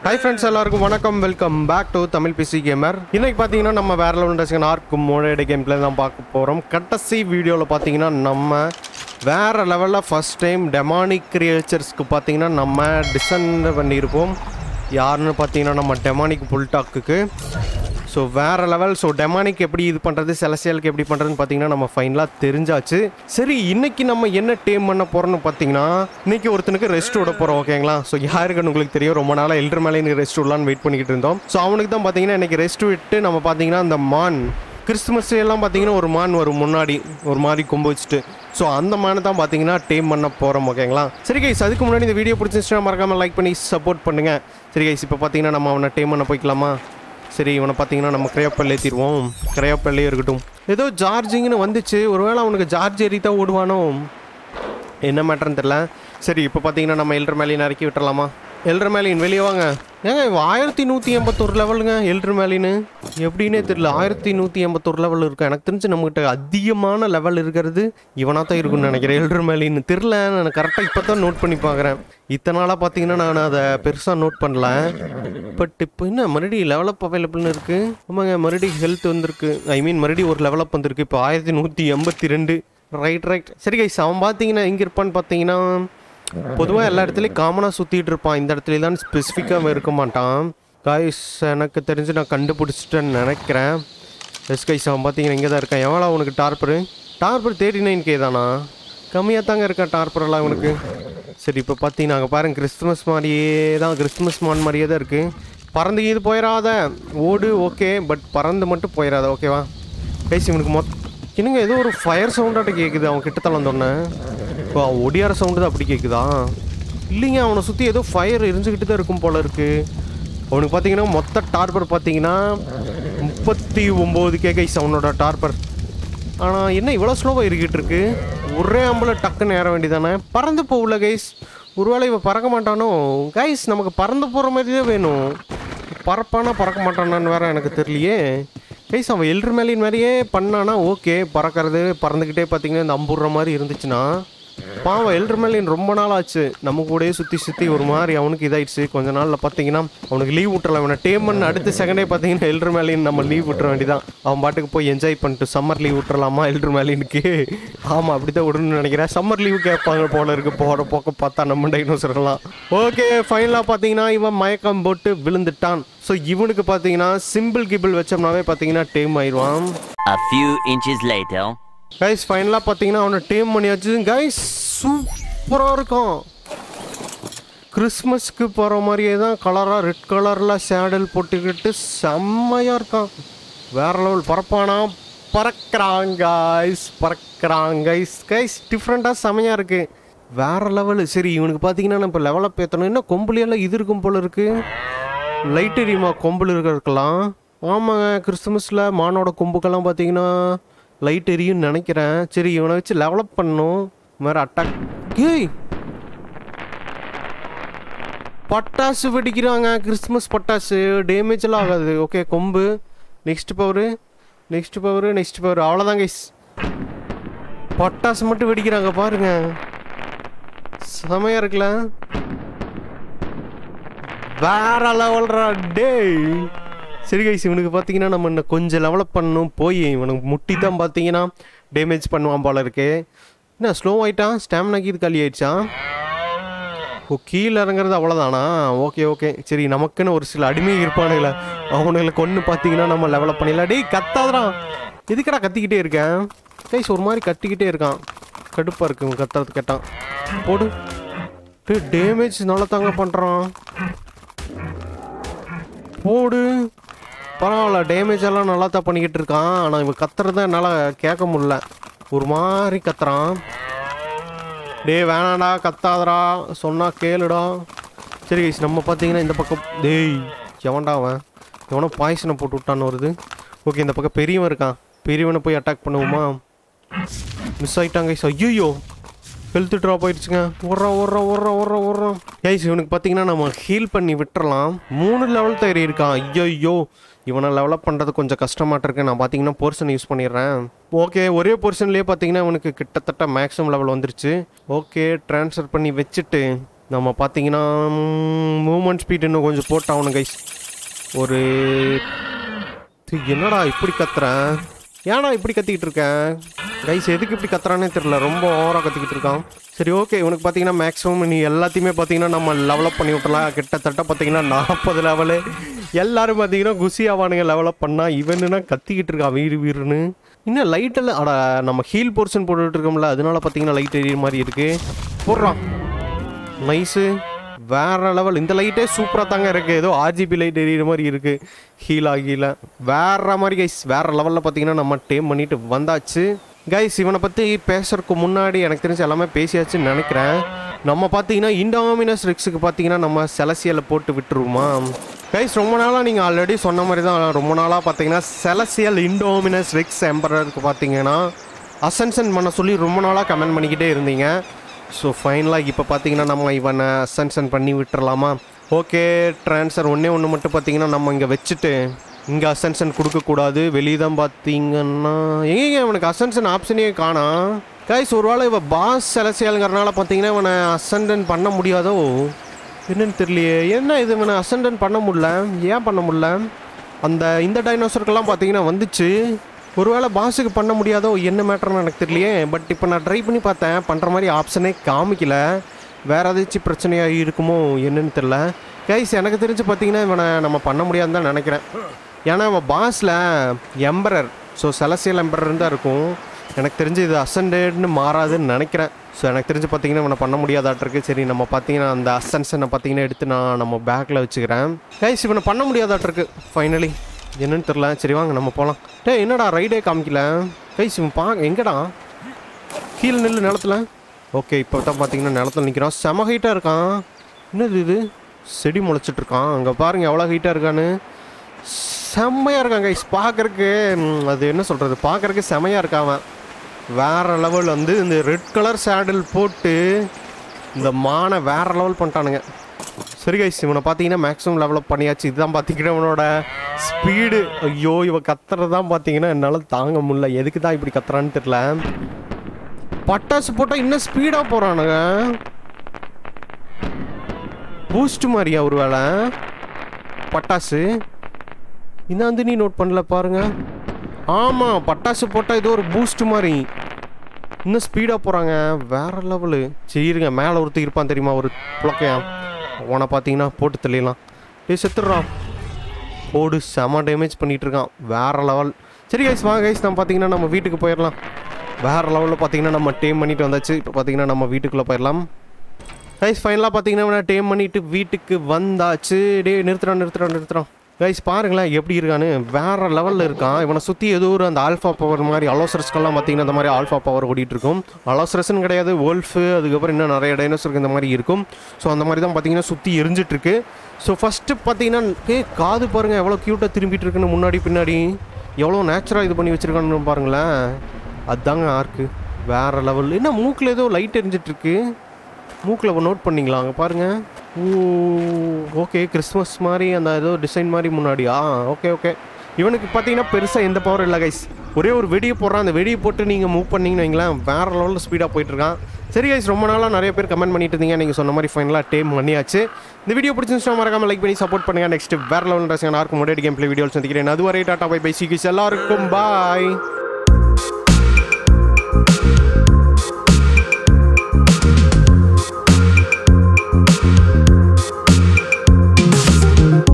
High friends எல்லாருக்கும் வணக்கம் welcome back to Tamil PC gamer இன்னைக்கு பார்த்தீங்கன்னா நம்ம வேற லெவல் டெஸ்கன் ஆர்க்கும் மோடேடு கேம் பிளே தான் பார்க்க போகிறோம் கடைசி வீடியோவில் பார்த்தீங்கன்னா நம்ம வேற லெவலில் ஃபர்ஸ்ட் டைம் டெமானிக் கிரியேச்சர்ஸ்க்கு பார்த்தீங்கன்னா நம்ம டிசைன் பண்ணியிருப்போம் யாருன்னு பார்த்தீங்கன்னா நம்ம டெமானிக் புல்டாக்குக்கு ஸோ வேற லெவல் ஸோ டெமானிக் எப்படி இது பண்ணுறது செலசியலுக்கு எப்படி பண்ணுறதுன்னு பார்த்தீங்கன்னா நம்ம ஃபைனலாக தெரிஞ்சாச்சு சரி இன்னைக்கு நம்ம என்ன டேம் பண்ண போகிறோம்னு பார்த்தீங்கன்னா இன்னைக்கு ஒருத்தனுக்கு ரெஸ்ட் விட போகிறோம் ஓகேங்களா ஸோ யாருக்குன்னு உங்களுக்கு தெரியும் ரொம்ப நாளாக எல்டர் மேலே எனக்கு ரெஸ்ட் விடலான்னு வெயிட் பண்ணிக்கிட்டு இருந்தோம் ஸோ அவனுக்கு தான் பார்த்தீங்கன்னா இன்னைக்கு ரெஸ்ட் விட்டு நம்ம பார்த்தீங்கன்னா அந்த மான் கிறிஸ்துமஸ் எல்லாம் பார்த்தீங்கன்னா ஒரு மான் வரும் முன்னாடி ஒரு மாதிரி கொம்பு வச்சுட்டு ஸோ அந்த மானை தான் பார்த்தீங்கன்னா டேம் பண்ண போகிறோம் ஓகேங்களா சரி கைஸ் அதுக்கு முன்னாடி இந்த வீடியோ பிடிச்சிருச்சுன்னா மறக்காமல் லைக் பண்ணி சப்போர்ட் பண்ணுங்கள் சரி கைஸ் இப்போ பார்த்தீங்கன்னா நம்ம அவனை டேம் பண்ண போய்க்கலாமா சரி இவனை பார்த்தீங்கன்னா நம்ம கிரையப்பல் ஏற்றிடுவோம் கிரையப்பல்லே இருக்கட்டும் ஏதோ சார்ஜிங்னு வந்துச்சு ஒருவேளை அவனுக்கு சார்ஜ் ஏறி தான் ஓடுவானோ என்ன மேட்டர்னு தெரில சரி இப்போ பார்த்தீங்கன்னா நம்ம எல்டர் மேலேயும் இறக்கி விட்டுறலாமா எல்டர் மேலின் வெளியே வாங்க ஏங்க இவன் ஆயிரத்தி நூற்றி எண்பத்தொரு லெவலுங்க எல்டர் மேலின்னு எப்படின்னே தெரியல ஆயிரத்தி நூற்றி எண்பத்தொரு லெவல் இருக்கும் எனக்கு தெரிஞ்சு நம்மகிட்ட அதிகமான லெவல் இருக்கிறது இவனாக தான் இருக்கும்னு நினைக்கிறேன் எல்டர் மேலின்னு தெரில நான் கரெக்டாக இப்போ தான் நோட் பண்ணி பார்க்குறேன் இத்தனை நாளாக பார்த்தீங்கன்னா நான் அதை பெருசாக நோட் பண்ணல பட் இப்போ என்ன மறுபடியும் லெவலப் அவைலபிள்னு இருக்குது ஆமாங்க மறுபடியும் ஹெல்த் வந்திருக்கு ஐ மீன் மறுபடியும் ஒரு லெவலப் வந்திருக்கு இப்போ ஆயிரத்தி நூற்றி எண்பத்தி ரெண்டு ரைட் ரைட் சரி கைஸ் அவன் பார்த்தீங்கன்னா எங்கே இருப்பான்னு பார்த்தீங்கன்னா பொதுவாக எல்லா இடத்துலையும் காமனாக சுற்றிட்டு இருப்பான் இந்த இடத்துல தான் ஸ்பெசிஃபிக்காக இருக்க மாட்டான் காய்ஸ் எனக்கு தெரிஞ்சு நான் கண்டுபிடிச்சிட்டேன்னு நினைக்கிறேன் எஸ் கைஸ் அவன் பார்த்தீங்கன்னா இங்கே தான் இருக்கான் எவ்வளோ அவனுக்கு torpor torpor thirty nine K தானா கம்மியாக தாங்க இருக்கான் டார்பரெல்லாம் அவனுக்கு சரி இப்போ பார்த்தீங்கன்னா அங்கே பாருங்க கிறிஸ்துமஸ் மாதிரியே தான் கிறிஸ்துமஸ் மான் மாதிரியே தான் இருக்குது பறந்து இது போயிடாத ஓடு ஓகே பட் பறந்து மட்டும் போயிடாத ஓகேவா கைஸ் இவனுக்கு மொத்த என்னங்க ஏதோ ஒரு ஃபயர் சவுண்டாட்ட கேட்குது அவன் கிட்டத்தல வந்தோடனே ஓ அவன் ஒடியார சவுண்டு தான் அப்படி கேட்குதா இல்லைங்க அவனை சுற்றி ஏதோ ஃபயர் எரிஞ்சுக்கிட்டு தான் இருக்கும் போல இருக்கு அவனுக்கு பார்த்தீங்கன்னா மொத்த டார்பர் பார்த்தீங்கன்னா முப்பத்தி ஒம்பது கே கைஸ் அவனோட டார்பர் ஆனால் என்ன இவ்வளோ ஸ்லோவாக இருக்கிட்டு இருக்கு ஒரே அம்பல டக்குன்னு ஏற வேண்டியதானே பறந்து போகல கைஸ் ஒருவேளை இவன் பறக்க மாட்டானோ கைஸ் நமக்கு பறந்து போகிற மாதிரி தான் வேணும் பறப்பானா பறக்க மாட்டானான்னு வேற எனக்கு தெரியலையே கைஸ் அவன் எல்ட்ரு மேலின் மாதிரியே பண்ணானா ஓகே பறக்கிறது பறந்துக்கிட்டே பார்த்தீங்கன்னா இந்த அம்புடுற மாதிரி இருந்துச்சுன்னா பாவம் எல்ட்ரு மேலின் ரொம்ப நாள் ஆச்சு நம்ம கூடயே சுற்றி சுற்றி ஒரு மாதிரி அவனுக்கு இதாயிடுச்சு கொஞ்ச நாளில் பார்த்தீங்கன்னா அவனுக்கு லீவ் விட்டுறலாம் இவனை டேம் பண்ண அடுத்த செகண்டே பார்த்தீங்கன்னா எல்ட்ரு மேலின் நம்ம லீவ் விட்டுற வேண்டியதான் அவன் பாட்டுக்கு போய் என்ஜாய் பண்ணிட்டு சம்மர் லீவ் விட்டுறலாமா எல்ட்ரு மேலினுக்கு ஆமாம் அப்படி தான் விடணும்னு நினைக்கிறேன் சம்மர் லீவ் கேட்பாங்க போல இருக்கு போகிற போக்க பார்த்தா நம்ம டைனோசர்லாம் ஓகே ஃபைனலாக பார்த்தீங்கன்னா இவன் மயக்கம் போட்டு விழுந்துட்டான் ஸோ இவனுக்கு பார்த்தீங்கன்னா சிம்பிள் கிபிள் வச்சோம்னாவே பார்த்தீங்கன்னா டேம் ஆயிடுவான் A few inches later. Guys ஃபைனலாக பார்த்தீங்கன்னா அவனை டேம் பண்ணியாச்சு கைஸ் சூப்பராக இருக்கும் கிறிஸ்மஸ்க்கு போகிற மாதிரியே தான் கலராக ரெட் கலரில் சேடல் போட்டுக்கிட்டு செம்மையாக இருக்கான் வேற லெவல் பறப்பானா பறக்கிறான் கைஸ் பறக்கிறான் கைஸ் கைஸ் டிஃப்ரெண்ட்டாக செம்மையாக இருக்குது வேற லெவலு சரி இவனுக்கு பார்த்தீங்கன்னா நம்ம இப்போ லெவலப் ஏற்றணும் என்ன கொம்புலையெல்லாம் இது இருக்கும் போல இருக்குது லைட் எரியுமா கொம்பில் இருக்கிறதுக்கெல்லாம் ஆமாங்க கிறிஸ்துமஸில் மானோட கொம்புக்கெல்லாம் பார்த்தீங்கன்னா லைட் எரியும்னு நினைக்கிறேன் சரி இவனை வச்சு லெவலப் பண்ணணும் வேறு அட்டாக் ஏய் பட்டாசு வெடிக்கிறாங்க கிறிஸ்துமஸ் பட்டாசு டேமேஜ் எல்லாம் ஆகாது ஓகே கொம்பு next power next power next power அவ்வளோதான் கைஸ் பட்டாசு மட்டும் வெடிக்கிறாங்க பாருங்க செமையா இருக்குல்ல வேற லெவல்ரா டேய் சரி கைஸ் இவனுக்கு பார்த்தீங்கன்னா நம்ம இன்னும் கொஞ்சம் லெவலப் பண்ணணும் போய் இவனுக்கு முட்டி தான் பார்த்தீங்கன்னா டேமேஜ் பண்ணுவான் போல இருக்கு என்ன ஸ்லோ ஆயிட்டான் ஸ்டாமினாக்கு இது காலி ஆயிடுச்சா ஓ கீழே இறங்குறது அவ்வளோதானா ஓகே ஓகே சரி நமக்குன்னு ஒரு சில அடிமை இருப்பானுங்கள அவனுங்களை கொன்று பார்த்தீங்கன்னா நம்ம லெவலப் பண்ணிடலாம் டேய் கத்தாதடா எதுக்கடா கத்திக்கிட்டே இருக்கேன் கைஸ் ஒரு மாதிரி கத்திக்கிட்டே இருக்கான் கடுப்பாக இருக்கு இவன் கத்துறது கேட்டான் போடு டே டேமேஜ் நல்லா தாங்க பண்ணுறான் போடு பரவாயில்ல டேமேஜ் எல்லாம் நல்லா தான் பண்ணிக்கிட்டு இருக்கான் ஆனால் இவன் கத்துறத என்னால் கேட்க முடியல ஒரு மாதிரி கத்துறான் டேய் வேணாடா கத்தாதடா சொன்னா கேளுடா சரி கைஸ் நம்ம பார்த்தீங்கன்னா இந்த பக்கம் டேய் எவன்டா அவன் எவனோ பாய்சனை போட்டு விட்டான்னு வருது ஓகே இந்த பக்கம் பெரியவன் இருக்கான் பெரியவனை போய் அட்டாக் பண்ணுவோமா மிஸ் ஆயிட்டாங்க கைஸ் ஐயோ ஹெல்த் ட்ராப் ஆயிடுச்சுங்க ஓடுறோம் ஓடுறோம் ஓடுறோம் ஓடுறோம் ஓடுறோம் கைஸ் இவனுக்கு பார்த்தீங்கன்னா நம்ம ஹீல் பண்ணி விட்டுறலாம் மூணு லெவல் தான் ஏறி இருக்கான் ஐயோ இவனை லெவலப் பண்ணுறது கொஞ்சம் கஷ்டமாட்ட இருக்கு நான் பார்த்தீங்கன்னா போர்ஷன் யூஸ் பண்ணிடுறேன் ஓகே ஒரே போர்ஷன்லேயே பார்த்தீங்கன்னா இவனுக்கு கிட்டத்தட்ட மேக்ஸிமம் லெவல் வந்துருச்சு ஓகே ட்ரான்ஸ்ஃபர் பண்ணி வச்சுட்டு நம்ம பார்த்தீங்கன்னா மூமெண்ட் ஸ்பீட் இன்னும் கொஞ்சம் போட்டாகணும் கைஸ் ஒரு இது என்னடா இப்படி கத்துறேன் ஏன்டா இப்படி கத்திக்கிட்டு இருக்கேன் கைஸ் எதுக்கு இப்படி கத்துறானே தெரியல ரொம்ப ஓவராக கத்திக்கிட்டு இருக்கான் சரி ஓகே இவனுக்கு பார்த்தீங்கன்னா மேக்ஸிமம் நீ எல்லாத்தையுமே பார்த்தீங்கன்னா நம்ம லெவலப் பண்ணி விட்டலாம் கிட்டத்தட்ட பார்த்தீங்கன்னா நாற்பது லெவலு எல்லாரும் பார்த்தீங்கன்னா குசி ஆவானுங்க லெவலப் பண்ணா இவனுனா கத்திக்கிட்டு இருக்கான் வீடு வீருன்னு இன்னும் லைட்டில் அட நம்ம ஹீல் போர்ஷன் போட்டுட்டு இருக்கோம்ல அதனால பார்த்தீங்கன்னா லைட் எரியுற மாதிரி இருக்கு போடுறான் நைஸு வேற லெவல் இந்த லைட்டே சூப்பராக தாங்க இருக்குது ஏதோ ஆர்ஜிபி லைட் எரியிற மாதிரி இருக்குது ஹீல் ஆகில வேற மாதிரி கைஸ் வேற லெவலில் பார்த்தீங்கன்னா நம்ம டேம் பண்ணிட்டு வந்தாச்சு கைஸ் இவனை பற்றி பேசுறதுக்கு முன்னாடி எனக்கு தெரிஞ்சு எல்லாமே பேசியாச்சுன்னு நினைக்கிறேன் நம்ம பார்த்தீங்கன்னா இண்டாமினஸ் ரிக்ஸுக்கு பார்த்தீங்கன்னா நம்ம செலசியலை போட்டு விட்டுருவோமா கைஸ் ரொம்ப நாளாக நீங்கள் ஆல்ரெடி சொன்ன மாதிரி தான் ரொம்ப நாளாக பார்த்தீங்கன்னா செலசியல் இண்டோமினஸ் ரிக்ஸ் எம்பரருக்கு பார்த்தீங்கன்னா அசன்சன் பண்ண சொல்லி ரொம்ப நாளாக கமெண்ட் பண்ணிக்கிட்டே இருந்தீங்க ஸோ ஃபைனலாக இப்போ பார்த்தீங்கன்னா நம்ம இவனை அசன்சன் பண்ணி விட்டுறலாமா ஓகே ட்ரான்ஸ்ஃபர் ஒன்றே ஒன்று மட்டும் பார்த்தீங்கன்னா நம்ம இங்கே வச்சுட்டு இங்கே அசன்சன் கொடுக்கக்கூடாது வெளியே தான் பார்த்தீங்கன்னா எங்கேங்க இவனுக்கு அசன்சன் ஆப்ஷனே காணாம் கைஸ் ஒருவேளை இவன் பாஸ் செலசியலுங்கிறனால பார்த்தீங்கன்னா இவனை அசன்டன் பண்ண முடியாதோ என்னன்னு தெரியலையே என்ன இது இவனை அசன்டன் பண்ண முடியல ஏன் பண்ண முடியல அந்த இந்த டைனோசருக்கெல்லாம் பார்த்தீங்கன்னா வந்துச்சு ஒருவேளை பாஸுக்கு பண்ண முடியாதோ என்ன மேட்டர்னு எனக்கு தெரியலையே பட் இப்போ நான் ட்ரை பண்ணி பார்த்தேன் பண்ணுற மாதிரி ஆப்ஷனே காமிக்கல வேறு ஏதாச்சும் பிரச்சனையாக இருக்குமோ என்னன்னு தெரில கைஸ் எனக்கு தெரிஞ்சு பார்த்தீங்கன்னா இவனை நம்ம பண்ண முடியாதுன்னு தான் நினைக்கிறேன் ஏன்னா அவன் பாஸில் எம்பரர் ஸோ செலசியல் எம்பரர் தான் இருக்கும் எனக்கு தெரிஞ்சு இது அசண்டட்னு மாறாதுன்னு நினைக்கிறேன் ஸோ எனக்கு தெரிஞ்சு பார்த்தீங்கன்னா இவனை பண்ண முடியாதாட்டிருக்கு சரி நம்ம பார்த்தீங்கன்னா அந்த அசன்ஷனை பார்த்தீங்கன்னா எடுத்து நான் நம்ம பேக்கில் வச்சுக்கிறேன் கைஸ் இவனை பண்ண முடியாதாட்டிருக்கு ஃபைனலி என்னன்னு தெரில சரி வாங்க நம்ம போகலாம் டேய் என்னடா ரைடே காமிக்கல கைஸ் இவன் பா எங்கடா கீழே நில்லு நிலத்துல ஓகே இப்போ தான் பார்த்தீங்கன்னா நிலத்துல நிற்கிறான் செம ஹைட்டாக இருக்கான் என்னது இது செடி முளைச்சிட்டு இருக்கான் அங்கே பாருங்க எவ்வளோ ஹைட்டாக இருக்கான்னு செம்மையாக இருக்கான் கைஸ் பார்க்கறக்கு ம், அது என்ன சொல்கிறது பார்க்கறக்கு செமையாக இருக்கான் அவன் வேற லெவல் வந்து இந்த ரெட் கலர் சேடில் போட்டு இந்த மானை வேற லெவல் பண்ணிட்டானுங்க சரி கைஸ் இவனை பார்த்தீங்கன்னா மேக்ஸிமம் லெவலப் பண்ணியாச்சு இதுதான் பார்த்தீங்கன்னா இவனோட ஸ்பீடு ஐயோ இவன் கத்துறது தான் பார்த்தீங்கன்னா என்னால் தாங்க முடியல எதுக்கு தான் இப்படி கத்துறான்னு தெரியல பட்டாசு போட்டால் இன்னும் ஸ்பீடாக போகிறானுங்க பூஸ்ட் மாதிரியா ஒரு வேளை பட்டாசு இதை வந்து நீ நோட் பண்ணல பாருங்க ஆமாம் பட்டாசு போட்டால் ஏதோ ஒரு பூஸ்ட் மாதிரி இன்னும் ஸ்பீடாக போகிறாங்க வேற லெவலு சரிங்க மேலே ஒருத்தர் இருப்பான் தெரியுமா ஒரு புழக்கையான் அவனை பார்த்தீங்கன்னா போட்டு தள்ளிடலாம் டேய் செத்துடுறான் போடு செம டேமேஜ் பண்ணிட்டு இருக்கான் வேற லெவல் சரி கைஸ் வாங்க கைஸ் நம்ம பார்த்தீங்கன்னா நம்ம வீட்டுக்கு போயிடலாம் வேற லெவலில் பார்த்தீங்கன்னா நம்ம டேம் பண்ணிட்டு வந்தாச்சு இப்போ பார்த்தீங்கன்னா நம்ம வீட்டுக்குள்ளே போயிடலாம் கைஸ் ஃபைனலாக பார்த்தீங்கன்னா இவனை டேம் பண்ணிட்டு வீட்டுக்கு வந்தாச்சு டே நிறுத்துறான் நிறுத்துறான் நிறுத்துறான் கைஸ் பாருங்களேன் எப்படி இருக்கான்னு வேற லெவலில் இருக்கான் இவனை சுற்றி ஏதோ ஒரு அந்த ஆல்ஃபா பவர் மாதிரி அலோசரஸ்க்கெல்லாம் பார்த்தீங்கன்னா இந்த மாதிரி ஆல்ஃபா பவர் ஓடிட்டு இருக்கும் அலோசரஸ்ன்னு கிடையாது wolf அதுக்கப்புறம் இன்னும் நிறைய டைனோசருக்கு இந்த மாதிரி இருக்கும் ஸோ அந்த மாதிரி தான் பார்த்தீங்கன்னா சுற்றி எரிஞ்சிட்டு இருக்கு ஸோ ஃபஸ்ட்டு பார்த்தீங்கன்னா ஏ காது பாருங்க எவ்வளோ க்யூட்டாக திரும்பிட்டு இருக்குன்னு முன்னாடி பின்னாடி எவ்வளோ நேச்சுராக இது பண்ணி வச்சிருக்கான்னு பாருங்களேன் அதாங்க ஆர்க்கு வேற லெவல் என்ன மூக்கில் ஏதோ லைட் எரிஞ்சிட்டு இருக்கு மூக்கில் நோட் பண்ணிங்களா அங்கே பாருங்க ஓ ஓகே கிறிஸ்மஸ் மாதிரி அந்த ஏதோ டிசைன் மாதிரி முன்னாடியா ஓகே ஓகே இவனுக்கு பார்த்தீங்கன்னா பெருசாக எந்த பவர் இல்லை கைஸ் ஒரே ஒரு வெடியை போடுறான் அந்த வெடியை போட்டு நீங்கள் மூவ் பண்ணீங்கன்னு வைங்களேன் வேற லெவலில் ஸ்பீடாக போயிட்டு இருக்கான் சரி கைஸ் ரொம்ப நாளாக நிறைய பேர் கமெண்ட் பண்ணிட்டு இருந்தீங்க நீங்கள் சொன்ன மாதிரி ஃபைனலாக டேம் பண்ணியாச்சு இந்த வீடியோ பிடிச்சிருந்துச்சா மறக்காம லைக் பண்ணி சப்போர்ட் பண்ணுங்க நெக்ஸ்ட் வேற லெவல் ரசிகன் யாருக்கும் முன்னாடி கேம் பிளே வீடியோ சந்திக்கிறேன் அதுவரை டாட்டா பை பை சிகிஸ் எல்லாருக்கும் பாய்